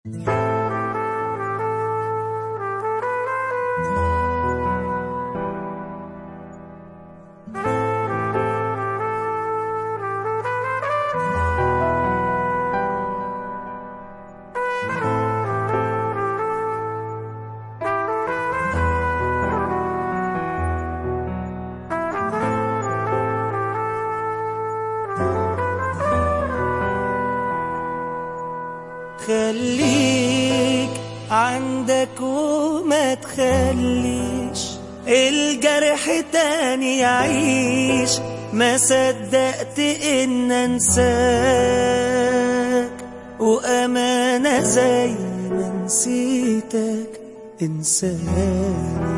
خليك عندك وما تخليش الجرح تاني يعيش ما صدقت ان انساك وامانة زي ما نسيتك انساني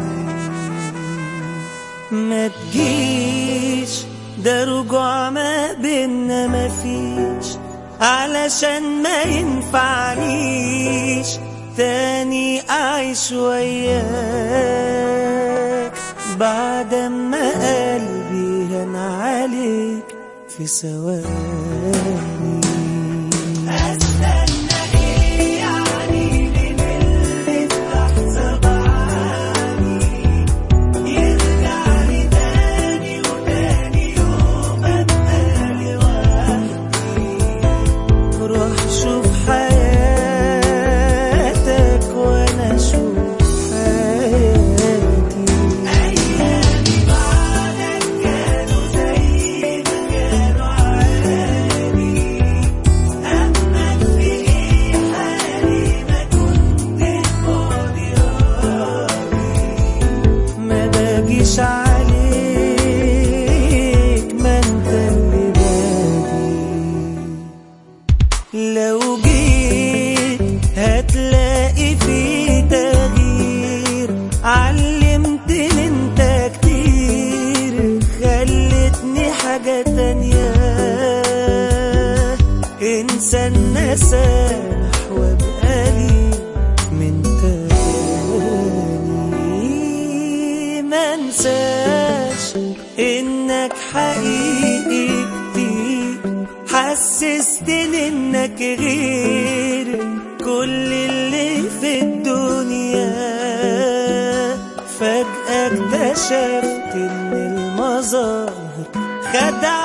ما تجيش ده رجوع ما بينا مفيش علشان ما ينفعنيش تاني أعيش وياك بعد ما قلبي هان عليك في ثواني أستنى إيه يعني من اللي في لحظة بعاني يرجع لي تاني وتاني يوم أبقى لوحدي روح شوف حياتك وانا اشوف حياتي ايامي بعدك كانوا زي ما كانوا عادي اما في ايه حالي ما كنت فاضي ما باجيش عليك ما انت اللي باجي لو جيت هتلاقي في تغيير علمتني انت كتير خلتني حاجة تانية انسان نسامح وابقى لي من تاني ما انساش انك حقيقي كتير حسستني انك غير كل اللي في الدنيا فجأة اكتشفت ان المظاهر خدعة